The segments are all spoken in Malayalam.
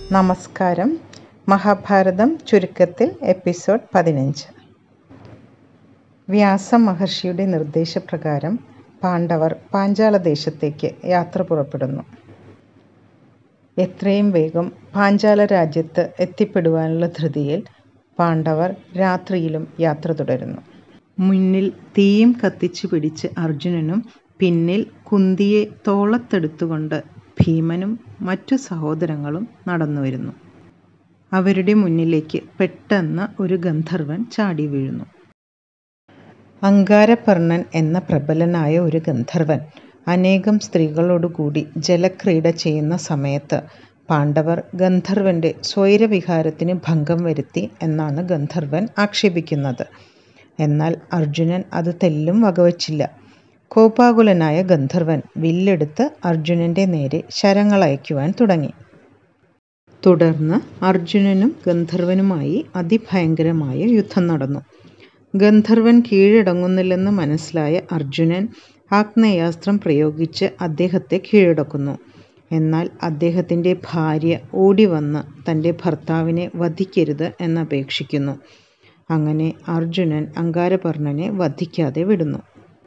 നമസ്കാരം മഹാഭാരതം ചുരുക്കത്തിൽ എപ്പിസോഡ് പതിനഞ്ച് വ്യാസ മഹർഷിയുടെ നിർദ്ദേശപ്രകാരം പാണ്ഡവർ പാഞ്ചാല ദേശത്തേക്ക് യാത്ര പുറപ്പെടുന്നു എത്രയും വേഗം പാഞ്ചാല രാജ്യത്ത് എത്തിപ്പെടുവാനുള്ള ധൃതിയിൽ പാണ്ഡവർ രാത്രിയിലും യാത്ര തുടരുന്നു മുന്നിൽ തീയും കത്തിച്ചു പിടിച്ച് അർജുനനും പിന്നിൽ കുന്തിയെ തോളത്തെടുത്തുകൊണ്ട് ഭീമനും മറ്റു സഹോദരങ്ങളും നടന്നു വരുന്നു അവരുടെ മുന്നിലേക്ക് പെട്ടെന്ന് ഒരു ഗന്ധർവൻ ചാടി വീഴുന്നു അങ്കാരപർണൻ എന്ന പ്രബലനായ ഒരു ഗന്ധർവൻ അനേകം സ്ത്രീകളോടുകൂടി ജലക്രീഡ ചെയ്യുന്ന സമയത്ത് പാണ്ഡവർ ഗന്ധർവന്റെ സ്വൈരവിഹാരത്തിന് ഭംഗം വരുത്തി എന്നാണ് ഗന്ധർവൻ ആക്ഷേപിക്കുന്നത് എന്നാൽ അർജുനൻ അത് തെല്ലും വകവച്ചില്ല കോപാകുലനായ ഗന്ധർവൻ വില്ലെടുത്ത് അർജുനന്റെ നേരെ ശരങ്ങളയക്കുവാൻ തുടങ്ങി തുടർന്ന് അർജുനനും ഗന്ധർവനുമായി അതിഭയങ്കരമായ യുദ്ധം നടന്നു ഗന്ധർവൻ കീഴടങ്ങുന്നില്ലെന്ന് മനസ്സിലായ അർജുനൻ ആഗ്നേയാസ്ത്രം പ്രയോഗിച്ച് അദ്ദേഹത്തെ കീഴടക്കുന്നു എന്നാൽ അദ്ദേഹത്തിൻ്റെ ഭാര്യ ഓടി വന്ന് തൻ്റെ ഭർത്താവിനെ വധിക്കരുത് എന്നപേക്ഷിക്കുന്നു അങ്ങനെ അർജുനൻ അങ്കാരപർണനെ വധിക്കാതെ വിടുന്നു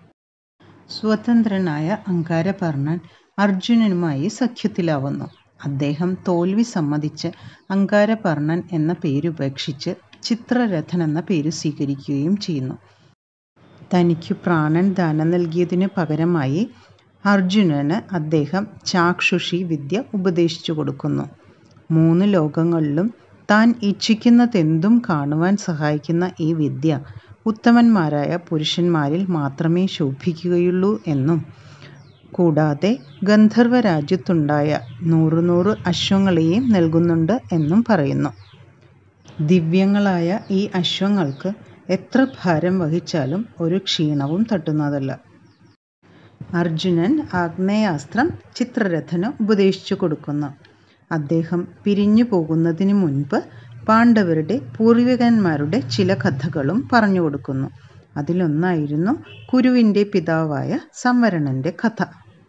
സ്വതന്ത്രനായ അങ്കാരപർണൻ അർജുനനുമായി സഖ്യത്തിലാവുന്നു അദ്ദേഹം തോൽവി സമ്മതിച്ച് അങ്കാരപർണൻ എന്ന പേരുപേക്ഷിച്ച് ചിത്രരഥൻ എന്ന പേര് സ്വീകരിക്കുകയും ചെയ്യുന്നു തനിക്ക് പ്രാണൻ ദാനം നൽകിയതിന് പകരമായി അർജുനന് അദ്ദേഹം ചാക്ഷുഷി വിദ്യ ഉപദേശിച്ചു കൊടുക്കുന്നു മൂന്ന് ലോകങ്ങളിലും താൻ ഇച്ഛിക്കുന്നതെന്തും കാണുവാൻ സഹായിക്കുന്ന ഈ വിദ്യ ഉത്തമന്മാരായ പുരുഷന്മാരിൽ മാത്രമേ ശോഭിക്കുകയുള്ളൂ എന്നും കൂടാതെ ഗന്ധർവ രാജ്യത്തുണ്ടായ നൂറു നൂറ് അശ്വങ്ങളെയും നൽകുന്നുണ്ട് എന്നും പറയുന്നു ദിവ്യങ്ങളായ ഈ അശ്വങ്ങൾക്ക് എത്ര ഭാരം വഹിച്ചാലും ഒരു ക്ഷീണവും തട്ടുന്നതല്ല അർജുനൻ ആഗ്നേയാസ്ത്രം ചിത്രരഥന് ഉപദേശിച്ചു കൊടുക്കുന്നു അദ്ദേഹം പിരിഞ്ഞു പോകുന്നതിന് മുൻപ് പാണ്ഡവരുടെ പൂർവികന്മാരുടെ ചില കഥകളും പറഞ്ഞു കൊടുക്കുന്നു അതിലൊന്നായിരുന്നു കുരുവിൻ്റെ പിതാവായ സംവരണന്റെ കഥ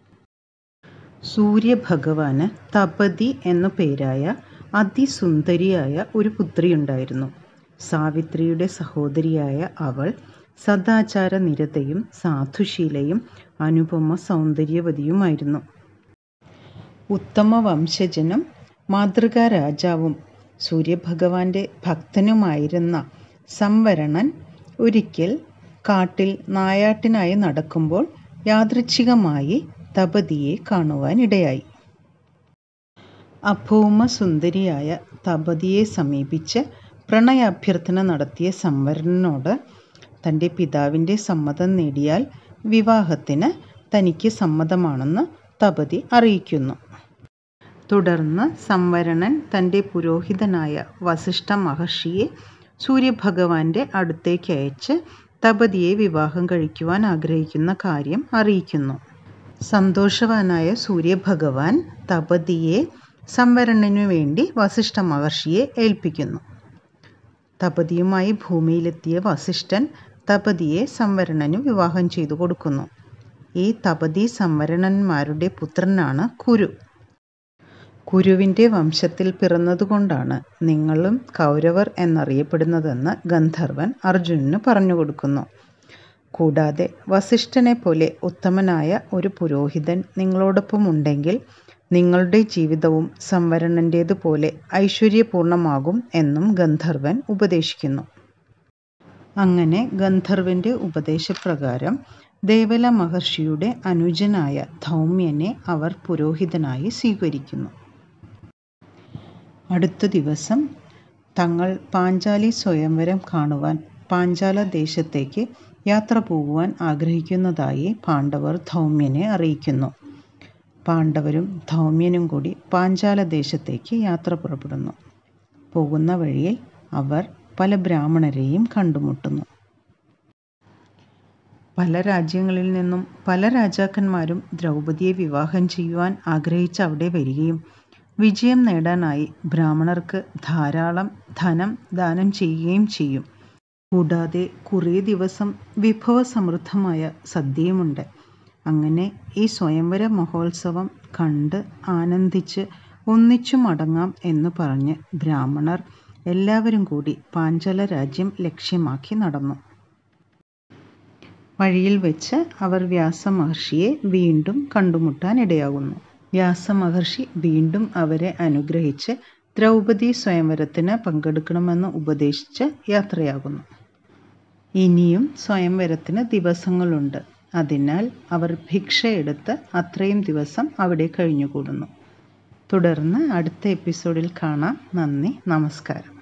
സൂര്യഭഗവാന് തപതി എന്നു പേരായ അതിസുന്ദരിയായ ഒരു പുത്രിയുണ്ടായിരുന്നു സാവിത്രിയുടെ സഹോദരിയായ അവൾ സദാചാര നിരതയും സാധുശീലയും അനുപമ സൗന്ദര്യവതിയുമായിരുന്നു ഉത്തമ വംശജനും മാതൃകാ രാജാവും സൂര്യഭഗവാന്റെ ഭക്തനുമായിരുന്ന സംവരണൻ ഒരിക്കൽ കാട്ടിൽ നായാട്ടിനായി നടക്കുമ്പോൾ യാദൃച്ഛികമായി തപതിയെ കാണുവാനിടയായി അഭൗമ സുന്ദരിയായ തപതിയെ സമീപിച്ച് പ്രണയാഭ്യർത്ഥന നടത്തിയ സംവരണനോട് തൻ്റെ പിതാവിൻ്റെ സമ്മതം നേടിയാൽ വിവാഹത്തിന് തനിക്ക് സമ്മതമാണെന്ന് തപതി അറിയിക്കുന്നു തുടർന്ന് സംവരണൻ തൻ്റെ പുരോഹിതനായ വസിഷ്ഠ മഹർഷിയെ സൂര്യഭഗവാന്റെ അടുത്തേക്ക് അയച്ച് തപതിയെ വിവാഹം കഴിക്കുവാൻ ആഗ്രഹിക്കുന്ന കാര്യം അറിയിക്കുന്നു സന്തോഷവാനായ സൂര്യഭഗവാൻ തപതിയെ സംവരണനു വേണ്ടി വസിഷ്ഠ മഹർഷിയെ ഏൽപ്പിക്കുന്നു തപതിയുമായി ഭൂമിയിലെത്തിയ വസിഷ്ഠൻ തപതിയെ സംവരണനു വിവാഹം ചെയ്തു കൊടുക്കുന്നു ഈ തപതി സംവരണന്മാരുടെ പുത്രനാണ് കുരു കുരുവിൻ്റെ വംശത്തിൽ പിറന്നതുകൊണ്ടാണ് നിങ്ങളും കൗരവർ എന്നറിയപ്പെടുന്നതെന്ന് ഗന്ധർവൻ അർജുനന് പറഞ്ഞു കൊടുക്കുന്നു കൂടാതെ വസിഷ്ഠനെ പോലെ ഉത്തമനായ ഒരു പുരോഹിതൻ നിങ്ങളോടൊപ്പം ഉണ്ടെങ്കിൽ നിങ്ങളുടെ ജീവിതവും സംവരണൻ്റേതുപോലെ ഐശ്വര്യപൂർണമാകും എന്നും ഗന്ധർവൻ ഉപദേശിക്കുന്നു അങ്ങനെ ഗന്ധർവന്റെ ഉപദേശപ്രകാരം ദേവല മഹർഷിയുടെ അനുജനായ ധൗമ്യനെ അവർ പുരോഹിതനായി സ്വീകരിക്കുന്നു അടുത്ത ദിവസം തങ്ങൾ പാഞ്ചാലി സ്വയംവരം കാണുവാൻ പാഞ്ചാല ദേശത്തേക്ക് യാത്ര പോകുവാൻ ആഗ്രഹിക്കുന്നതായി പാണ്ഡവർ ധൗമ്യനെ അറിയിക്കുന്നു പാണ്ഡവരും ധൗമ്യനും കൂടി പാഞ്ചാല ദേശത്തേക്ക് യാത്ര പുറപ്പെടുന്നു പോകുന്ന വഴിയിൽ അവർ പല ബ്രാഹ്മണരെയും കണ്ടുമുട്ടുന്നു പല രാജ്യങ്ങളിൽ നിന്നും പല രാജാക്കന്മാരും ദ്രൗപദിയെ വിവാഹം ചെയ്യുവാൻ ആഗ്രഹിച്ച് അവിടെ വരികയും വിജയം നേടാനായി ബ്രാഹ്മണർക്ക് ധാരാളം ധനം ദാനം ചെയ്യുകയും ചെയ്യും കൂടാതെ കുറേ ദിവസം വിഭവസമൃദ്ധമായ സദ്യയുമുണ്ട് അങ്ങനെ ഈ സ്വയംവര മഹോത്സവം കണ്ട് ആനന്ദിച്ച് ഒന്നിച്ചു മടങ്ങാം എന്ന് പറഞ്ഞ് ബ്രാഹ്മണർ എല്ലാവരും കൂടി പാഞ്ചാല രാജ്യം ലക്ഷ്യമാക്കി നടന്നു. വഴിയിൽ വെച്ച് അവർ വ്യാസമഹർഷിയെ വീണ്ടും കണ്ടുമുട്ടാനിടയാകുന്നു. വ്യാസമഹർഷി വീണ്ടും അവരെ അനുഗ്രഹിച്ച് ദ്രൗപദീസ്വയംവരത്തിന് പങ്കെടുക്കണമെന്ന് ഉപദേശിച്ച് യാത്രയാകുന്നു. ഇനിയും സ്വയംവരത്തിന് ദിവസങ്ങളുണ്ട്. അതിനാൽ അവർ ഭിക്ഷയെടുത്ത് അത്രയും ദിവസം അവിടെ കഴിഞ്ഞുകൂടുന്നു. തുടർന്ന് അടുത്ത എപ്പിസോഡിൽ കാണാം. നന്ദി, നമസ്കാരം.